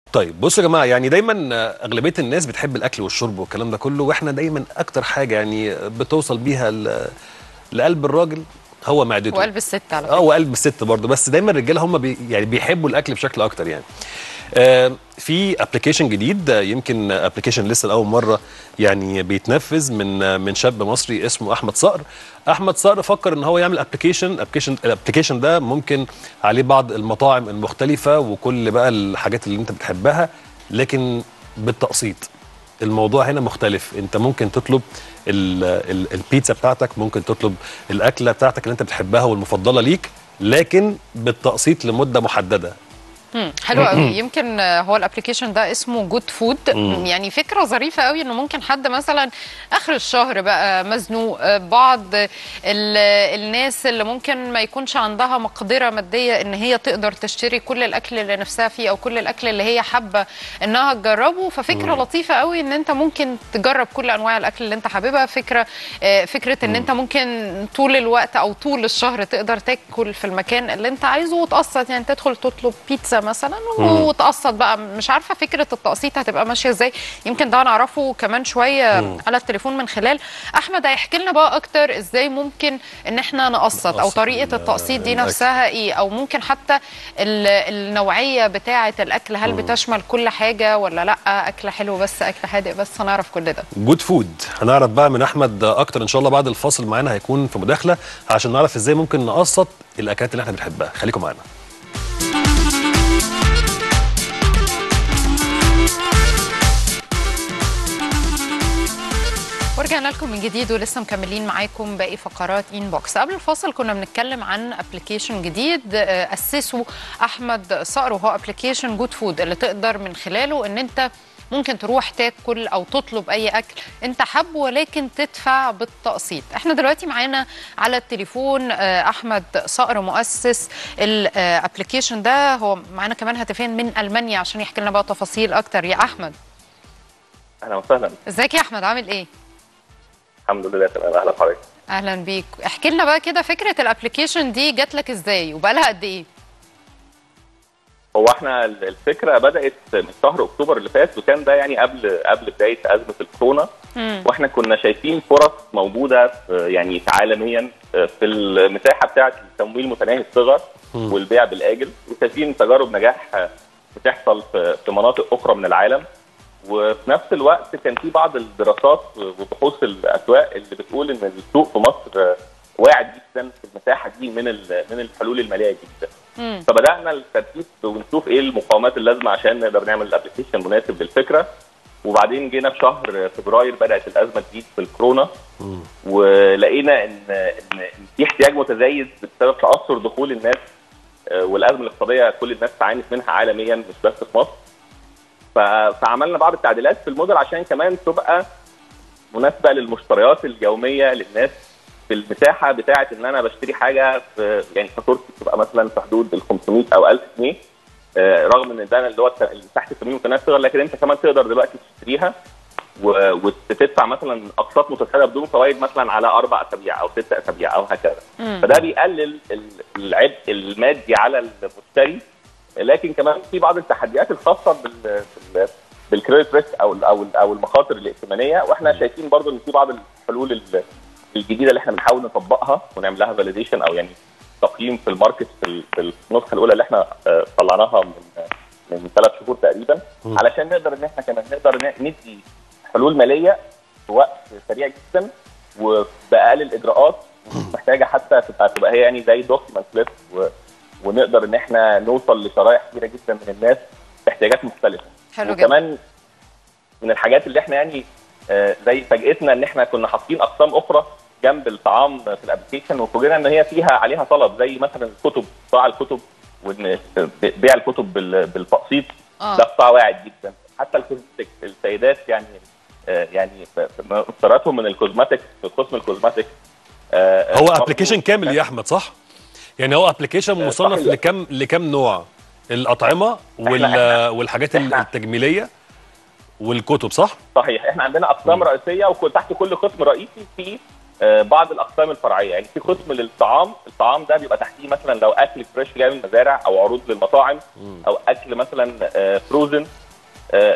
طيب بصوا يا جماعه يعني دايما اغلبيه الناس بتحب الاكل والشرب والكلام ده كله واحنا دايما اكتر حاجه يعني بتوصل بيها ل- لقلب الراجل هو معدته وقلب الست على اه فكره وقلب الست برضه بس دايما الرجاله هم بي يعني بيحبوا الاكل بشكل اكتر يعني آه في ابلكيشن جديد آه، يمكن ابلكيشن لسه لاول مره يعني بيتنفذ من آه، من شاب مصري اسمه احمد صقر احمد صقر فكر ان هو يعمل ابلكيشن ابلكيشن الابلكيشن ده ممكن عليه بعض المطاعم المختلفه وكل بقى الحاجات اللي انت بتحبها لكن بالتقسيط الموضوع هنا مختلف انت ممكن تطلب ال ال البيتزا بتاعتك ممكن تطلب الاكله بتاعتك اللي انت بتحبها والمفضله ليك لكن بالتقسيط لمده محدده مم، حلو قوي يمكن آه، هو الابلكيشن ده اسمه جود فود يعني فكره ظريفه قوي انه ممكن حد مثلا اخر الشهر بقى مزنوق آه، بعض ال- الناس اللي ممكن ما يكونش عندها مقدره ماديه ان هي تقدر تشتري كل الاكل اللي نفسها فيه او كل الاكل اللي هي حابه انها تجربه ففكره لطيفه قوي ان انت ممكن تجرب كل انواع الاكل اللي انت حاببها فكره آه، فكره ان انت ممكن طول الوقت او طول الشهر تقدر تاكل في المكان اللي انت عايزه وتقسط يعني تدخل تطلب بيتزا مثلا وتقسط بقى مش عارفه فكره التقسيط هتبقى ماشيه ازاي يمكن ده نعرفه كمان شويه على التليفون من خلال احمد هيحكي لنا بقى اكتر ازاي ممكن ان احنا نقسط او نقسط طريقه ال- التقسيط دي الأكل. نفسها ايه او ممكن حتى ال- النوعيه بتاعه الاكل هل بتشمل كل حاجه ولا لا اكل حلو بس اكل حادق بس هنعرف كل ده جود فود هنعرف بقى من احمد اكتر ان شاء الله بعد الفاصل معانا هيكون في مداخله عشان نعرف ازاي ممكن نقسط الاكلات اللي احنا بنحبها خليكم معانا ورجعنا لكم من جديد ولسه مكملين معاكم باقي فقرات انبوكس قبل الفاصل كنا بنتكلم عن ابلكيشن جديد آه، اسسه احمد صقر وهو ابلكيشن جود فود اللي تقدر من خلاله ان انت ممكن تروح تاكل او تطلب اي اكل انت حابه ولكن تدفع بالتقسيط احنا دلوقتي معانا على التليفون آه، احمد صقر مؤسس الابلكيشن ده هو معانا كمان هاتفيا من المانيا عشان يحكي لنا بقى تفاصيل اكتر يا احمد اهلا وسهلا ازيك يا احمد عامل ايه الحمد لله تمام اهلا بحضرتك اهلا بيك احكي لنا بقى كده فكره الابلكيشن دي جات لك ازاي وبقالها قد ايه هو احنا ال- الفكره بدات من شهر اكتوبر اللي فات وكان ده يعني قبل قبل بدايه ازمه الكورونا مم. واحنا كنا شايفين فرص موجوده في يعني عالميا في المساحه بتاعه التمويل متناهي الصغر والبيع بالاجل وشايفين تجارب نجاح بتحصل في في مناطق اخرى من العالم وفي نفس الوقت كان في بعض الدراسات وبحوث الاسواق اللي بتقول ان السوق في مصر واعد جدا في المساحه دي من ال- من الحلول الماليه جدا مم. فبدانا الترتيب ونشوف ايه المقاومات اللازمه عشان نقدر نعمل الابلكيشن مناسب للفكره وبعدين جينا في شهر فبراير بدات الازمه تزيد في الكورونا ولقينا ان ان إن في احتياج متزايد بسبب تاثر دخول الناس آه، والازمه الاقتصاديه كل الناس تعانت منها عالميا مش بس في مصر ف- فعملنا بعض التعديلات في الموديل عشان كمان تبقى مناسبه للمشتريات اليوميه للناس في المساحه بتاعه ان انا بشتري حاجه في يعني فاتورتي بتبقى مثلا في حدود ال 500 او 1000 جنيه آه، رغم ان ده اللي هو الت- مساحه التمويل متناهي الصغر لكن انت كمان تقدر دلوقتي تشتريها و- وتدفع مثلا اقساط متسارعه بدون فوائد مثلا على اربع اسابيع او ست اسابيع او هكذا مم. فده بيقلل ال- العبء المادي على المشتري لكن كمان في بعض التحديات الخاصه بال بال- بالكريدت ريسك او ال او ال او المخاطر الائتمانيه واحنا شايفين برضو ان في بعض الحلول ال- الجديده اللي احنا بنحاول نطبقها ونعمل لها فاليديشن او يعني تقييم في الماركت في ال- في النسخه الاولى اللي احنا آه، طلعناها من من ثلاث شهور تقريبا علشان نقدر ان احنا كمان نقدر ن- ندي حلول ماليه في وقت سريع جدا وباقل الاجراءات محتاجه حتى تبقى تبقى هي يعني زي دوكيمنت ليست ونقدر ان احنا نوصل لشرائح كبيره جدا من الناس باحتياجات مختلفه حلو جدا وكمان من الحاجات اللي احنا يعني آه، زي فاجئتنا ان احنا كنا حاطين اقسام اخرى جنب الطعام في الابلكيشن وفوجئنا ان هي فيها عليها طلب زي مثلا الكتب قطاع الكتب وان بيع الكتب بال- بالتقسيط آه. ده قطاع واعد جدا حتى الكوزمتيك السيدات يعني آه، يعني ف- ف- اشتراتهم من الكوزماتيك في قسم الكوزماتيك آه، هو برضو ابلكيشن كامل يا احمد صح يعني هو ابلكيشن مصنف صحيح. لكم لكم نوع الاطعمه وال إحنا- والحاجات إحنا- التجميليه والكتب صح صحيح احنا عندنا اقسام رئيسيه وتحت كل قسم رئيسي في آه، بعض الاقسام الفرعيه يعني في قسم للطعام الطعام ده بيبقى تحتيه مثلا لو اكل فريش جاي من المزارع او عروض للمطاعم او اكل مثلا فروزن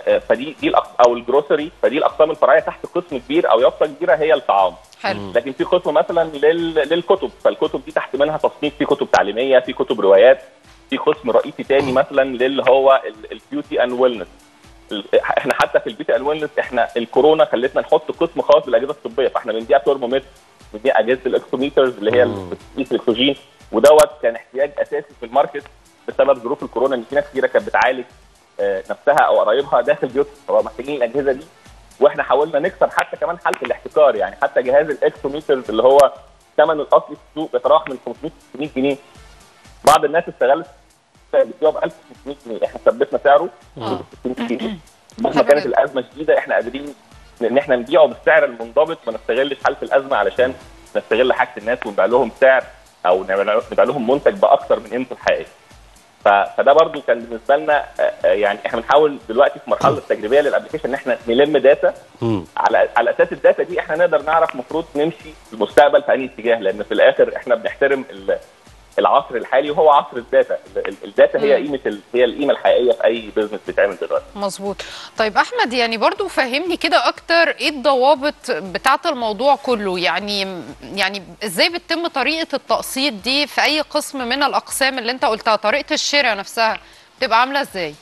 آه، فدي دي الأق- او الجروسري فدي الاقسام الفرعيه تحت قسم كبير او يافطه كبيره هي الطعام حلو لكن في قسم مثلا لل... للكتب فالكتب دي تحت منها تصنيف في كتب تعليميه في كتب روايات في قسم رئيسي تاني مثلا للي هو البيوتي اند ويلنس احنا حتى في البيوتي اند ويلنس احنا الكورونا خلتنا نحط قسم خاص بالاجهزه الطبيه فاحنا بنبيع تورمومتر بنبيع اجهزه الاكسوميترز اللي هي اللي بتقيس الاكسجين ودوت كان احتياج اساسي في الماركت بسبب ظروف الكورونا ان في ناس كتيره كانت بتعالج آه، نفسها او قرايبها داخل بيوتهم فمحتاجين الاجهزه دي واحنا حاولنا نكسر حتى كمان حاله الاحتكار يعني حتى جهاز الاكسوميترز اللي هو ثمن الاصلي في السوق بيتراوح من 500 600 جنيه بعض الناس استغلت بتبيعه ب 1600 جنيه احنا ثبتنا سعره آه. 600 جنيه مهما كانت الازمه شديده احنا قادرين ان احنا نبيعه بالسعر المنضبط ما نستغلش حاله الازمه علشان نستغل حاجه الناس ونبيع لهم سعر او نبيع نبيع لهم منتج باكثر من قيمته الحقيقيه ف- فده برضو كان بالنسبه لنا آه، آه، يعني احنا بنحاول دلوقتي في مرحله التجريبيه للابلكيشن ان احنا نلم داتا مم. على على اساس الداتا دي احنا نقدر نعرف المفروض نمشي في المستقبل في انهي اتجاه لان في الاخر احنا بنحترم ال- العصر الحالي وهو عصر الداتا ال- ال- الداتا هي مم. قيمه ال- هي القيمه الحقيقيه في اي بزنس بيتعمل دلوقتي مظبوط طيب احمد يعني برضو فهمني كده اكتر ايه الضوابط بتاعه الموضوع كله يعني يعني ازاي بتتم طريقه التقسيط دي في اي قسم من الاقسام اللي انت قلتها طريقه الشراء نفسها بتبقى عامله ازاي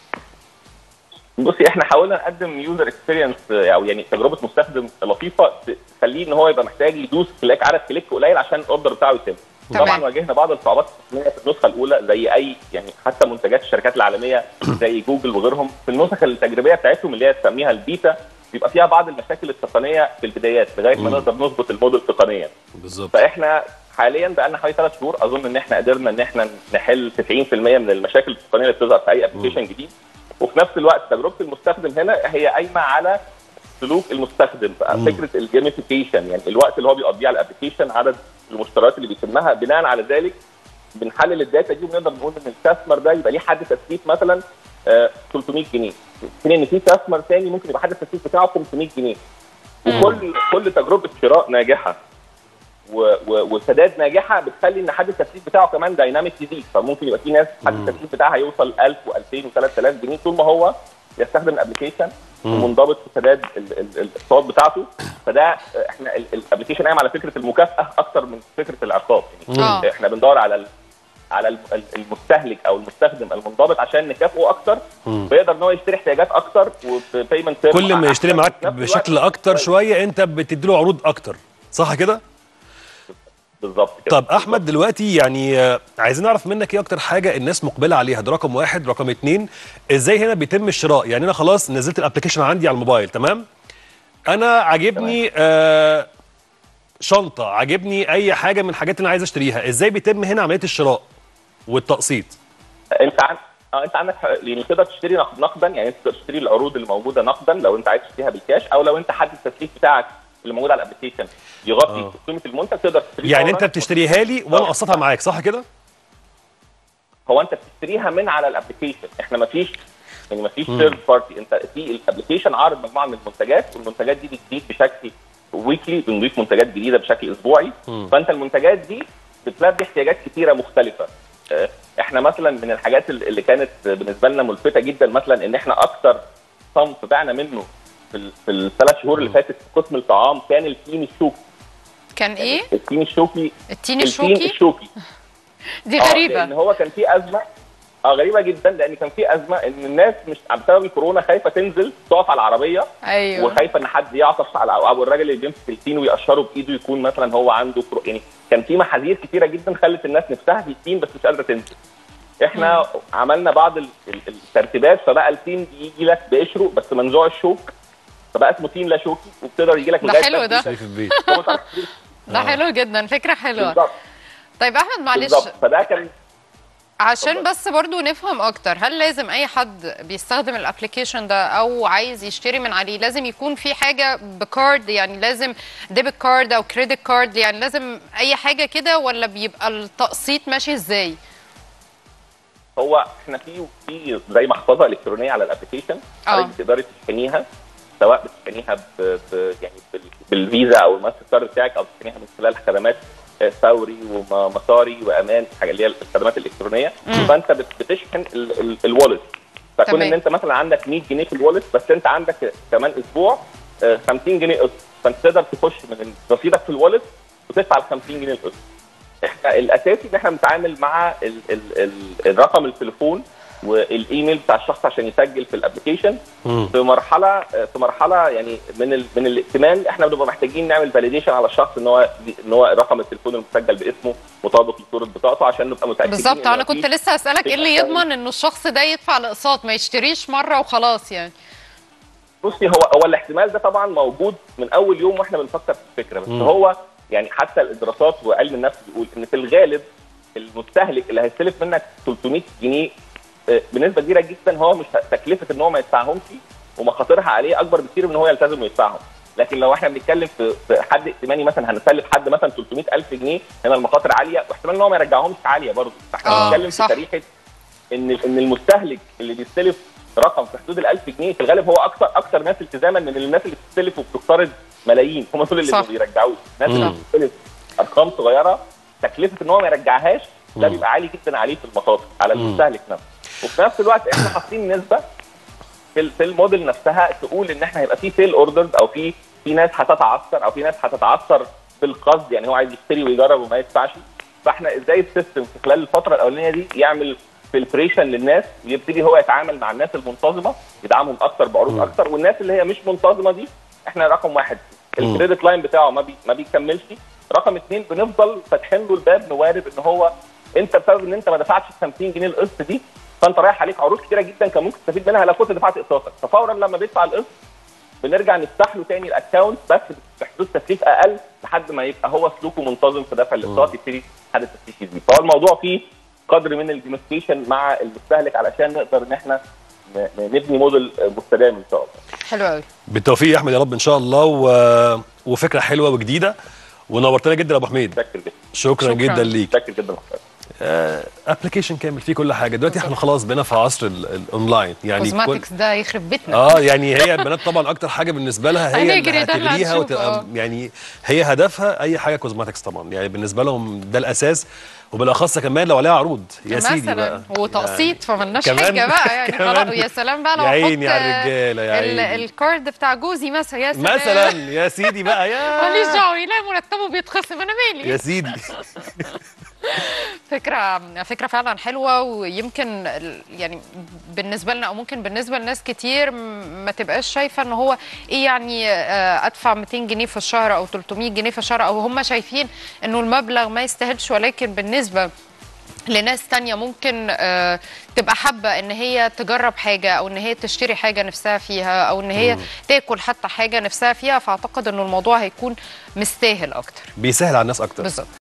بصي احنا حاولنا نقدم يوزر اكسبيرينس او يعني تجربه مستخدم لطيفه تخليه ان هو يبقى محتاج يدوس كليك عدد كليك قليل عشان الاوردر بتاعه يتم تمام. طبعا واجهنا بعض الصعوبات التقنيه في النسخه الاولى زي اي يعني حتى منتجات الشركات العالميه زي جوجل وغيرهم في النسخ التجريبيه بتاعتهم اللي هي تسميها البيتا بيبقى فيها بعض المشاكل التقنيه في البدايات لغايه ما مم. نقدر نظبط الموديل تقنيا بالظبط فاحنا حاليا بقى لنا حوالي ثلاث شهور اظن ان احنا قدرنا ان احنا نحل 90% من المشاكل التقنيه اللي بتظهر في اي ابلكيشن جديد وفي نفس الوقت تجربه المستخدم هنا هي قايمه على سلوك المستخدم بقى مم. فكره الجيميفيكيشن يعني الوقت اللي هو بيقضيه على الابلكيشن عدد المشتريات اللي بيتمها بناء على ذلك بنحلل الداتا دي ونقدر نقول ان الكاستمر ده يبقى ليه حد تثبيت مثلا آه، 300 جنيه في حين ان في كاستمر ثاني ممكن يبقى حد التثبيت بتاعه 500 جنيه وكل كل تجربه شراء ناجحه و- و- وسداد ناجحه بتخلي ان حد التثبيت بتاعه كمان دايناميك يزيد فممكن يبقى في ناس حد مم. التثبيت بتاعها يوصل 1000 و2000 و3000 جنيه طول ما هو يستخدم الابلكيشن مم. ومنضبط في سداد ال- ال- الاقساط بتاعته فده آه، احنا الابلكيشن قايم على فكره المكافاه اكتر من فكره العقاب يعني آه. احنا بندور على ال- على ال- ال- المستهلك او المستخدم المنضبط عشان نكافئه اكتر مم. فيقدر ان هو يشتري احتياجات اكتر وبيمنت كل ما يشتري معاك بشكل اكتر شويه انت بتدي له عروض اكتر صح كده بالظبط كده طب احمد دلوقتي يعني آه، عايزين نعرف منك ايه اكتر حاجه الناس مقبله عليها ده رقم واحد رقم اتنين ازاي هنا بيتم الشراء يعني انا خلاص نزلت الابلكيشن عندي على الموبايل تمام انا عاجبني آه شنطه عاجبني اي حاجه من الحاجات اللي انا عايز اشتريها ازاي بيتم هنا عمليه الشراء والتقسيط انت عن... اه انت عندك حق- يعني تقدر تشتري نقد- نقدا يعني انت تقدر تشتري العروض اللي موجوده نقدا لو انت عايز تشتريها بالكاش او لو انت حد التسليك بتاعك اللي موجود على الابلكيشن يغطي اه. قيمه المنتج تقدر تشتريه يعني فوراً. انت بتشتريها لي وانا اقسطها معاك صح كده هو انت بتشتريها من على الابلكيشن احنا ما فيش يعني ما فيش مم. ثيرد بارتي انت في الابلكيشن عارض مجموعه من المنتجات والمنتجات دي بتزيد بشكل ويكلي بنضيف منتجات جديده بشكل اسبوعي مم. فانت المنتجات دي بتلبي احتياجات كثيره مختلفه اه، احنا مثلا من الحاجات اللي اللي كانت بالنسبه لنا ملفته جدا مثلا ان احنا اكتر صنف بعنا منه في ال- في الثلاث شهور اللي فاتت في قسم الطعام كان التين الشوكي كان ايه التين الشوكي التين التين الشوكي الشوكي دي آه، غريبه لان هو كان في ازمه اه غريبه جدا لان كان في ازمه ان الناس مش بسبب الكورونا خايفه تنزل تقف على العربيه ايوه وخايفه ان حد يعطف على او الراجل اللي بيمسك التين ويقشره بايده يكون مثلا هو عنده كرو... يعني كان في محاذير كتيره جدا خلت الناس نفسها في التين بس مش قادره تنزل احنا عملنا بعض ال- ال- الترتيبات فبقى التين بيجي لك بقشره بس منزوع الشوك فبقى اسمه تين لا شوكي وبتقدر يجي لك ده لغايه حلو باب ده. بيتك. شايف في البيت هو تعرف تشتري. ده حلو جدا فكره حلوه بالظبط طيب احمد معلش بالظبط فده كان عشان اتفضل. بس برضو نفهم اكتر هل لازم اي حد بيستخدم الابلكيشن ده او عايز يشتري من عليه لازم يكون في حاجه بكارد يعني لازم ديبت كارد او كريدت كارد يعني لازم اي حاجه كده ولا بيبقى التقسيط ماشي ازاي هو احنا في في زي محفظه الكترونيه على الابلكيشن اه. حضرتك بتقدري تشحنيها سواء بتشحنيها ب... ب... يعني بال... بالفيزا او الماستر كارد بتاعك او بتشحنيها من خلال خدمات آه، فوري ومصاري وامان حاجه اللي هي الخدمات الالكترونيه مم. فانت بت... بتشحن ال... ال... الوالت فكون تمام. ان انت مثلا عندك 100 جنيه في الوالت بس انت عندك كمان اسبوع آه، 50 جنيه قسط فانت تقدر تخش من رصيدك في الوالت وتدفع ال 50 جنيه القسط احنا الاساسي ان احنا بنتعامل مع ال ال ال الرقم التليفون والايميل بتاع الشخص عشان يسجل في الابلكيشن مم. في مرحله في مرحله يعني من ال من الائتمان احنا بنبقى محتاجين نعمل فاليديشن على الشخص ان هو ان هو رقم التليفون المسجل باسمه مطابق لصوره بطاقته عشان نبقى متاكدين بالظبط إن انا مفيش- كنت لسه اسالك ايه اللي مفيش يضمن انه الشخص ده يدفع الاقساط ما يشتريش مره وخلاص يعني بصي هو هو الاحتمال ده طبعا موجود من اول يوم واحنا بنفكر في الفكره بس مم. هو يعني حتى الدراسات وعلم النفس بيقول ان في الغالب المستهلك اللي هيستلف منك 300 جنيه آه، بنسبه كبيره جدا هو مش ه- تكلفه ان هو ما يدفعهمش ومخاطرها عليه اكبر بكتير من ان هو يلتزم ويدفعهم لكن لو احنا بنتكلم في في حد ائتماني مثلا هنسلف حد مثلا 300000 جنيه هنا المخاطر عاليه واحتمال ان هو ما يرجعهمش عاليه برضه فاحنا آه، بنتكلم صح. في شريحه ان ان المستهلك اللي بيستلف رقم في حدود ال 1000 جنيه في الغالب هو اكثر اكثر ناس التزاما من الناس اللي بتستلف وبتقترض ملايين هم دول اللي صح. ما بيرجعوش الناس اللي مم. بتستلف ارقام صغيره تكلفه ان هو ما يرجعهاش ده مم. بيبقى عالي جدا عليه في المخاطر على المستهلك نفسه وفي نفس الوقت احنا حاطين نسبه في ال- في الموديل نفسها تقول ان احنا هيبقى في سيل اوردرز او في في ناس هتتعثر او في ناس هتتعثر بالقصد يعني هو عايز يشتري ويجرب وما يدفعش فاحنا ازاي السيستم في خلال الفتره الاولانيه دي يعمل فلتريشن للناس ويبتدي هو يتعامل مع الناس المنتظمه يدعمهم اكتر بعروض مم. اكتر والناس اللي هي مش منتظمه دي احنا رقم واحد مم. الكريدت لاين بتاعه ما بي ما بيكملش رقم اثنين بنفضل فاتحين له الباب نوارب ان هو انت بسبب ان انت ما دفعتش ال 50 جنيه القسط دي فانت رايح عليك عروض كتيره جدا كان ممكن تستفيد منها لو كنت دفعت اقساطك ففورا لما بيدفع القسط بنرجع نفتح له تاني الاكونت بس في حدود تكليف اقل لحد ما يبقى هو سلوكه منتظم في دفع الاقساط يبتدي حد التفتيش يزيد فهو الموضوع فيه قدر من الجيمستيشن مع المستهلك علشان نقدر ان احنا ن- ن- نبني موديل مستدام ان شاء الله حلو قوي بالتوفيق يا احمد يا رب ان شاء الله و... وفكره حلوه وجديده ونورتنا جدا يا ابو حميد متشكر جدا شكرا, شكراً. جدا ليك متشكر جدا محمد ابلكيشن كامل فيه كل حاجه دلوقتي احنا خلاص بقينا في عصر ال- الاونلاين يعني كل... كوزماتكس ده يخرب بيتنا اه يعني هي البنات طبعا اكتر حاجه بالنسبه لها هي هنجري اللي ده اللي هتغريها هنشوفه، وتبقى آه. يعني هي هدفها اي حاجه كوزماتكس طبعا يعني بالنسبه لهم ده الاساس وبالاخص كمان لو عليها عروض يا سيدي بقى مثلا وتقسيط فمالناش كمان- حاجه بقى يعني كمان. خلاص يا سلام بقى لو يا عيني أحط على الرجالة، يا ال- عيني. الكارد بتاع جوزي مثلا يا سلام مثلا يا سيدي بقى يا ماليش دعوه يلاقي مرتبه بيتخصم انا مالي يا سيدي فكرة فكرة فعلا حلوة ويمكن ال- يعني بالنسبة لنا أو ممكن بالنسبة لناس كتير م- ما تبقاش شايفة إن هو إيه يعني آه، أدفع 200 جنيه في الشهر أو 300 جنيه في الشهر أو هم شايفين إنه المبلغ ما يستاهلش ولكن بالنسبة لناس تانية ممكن آه، تبقى حابة ان هي تجرب حاجة او ان هي تشتري حاجة نفسها فيها او ان هي تاكل حتى حاجة نفسها فيها فاعتقد انه الموضوع هيكون مستاهل اكتر بيسهل على الناس اكتر بالظبط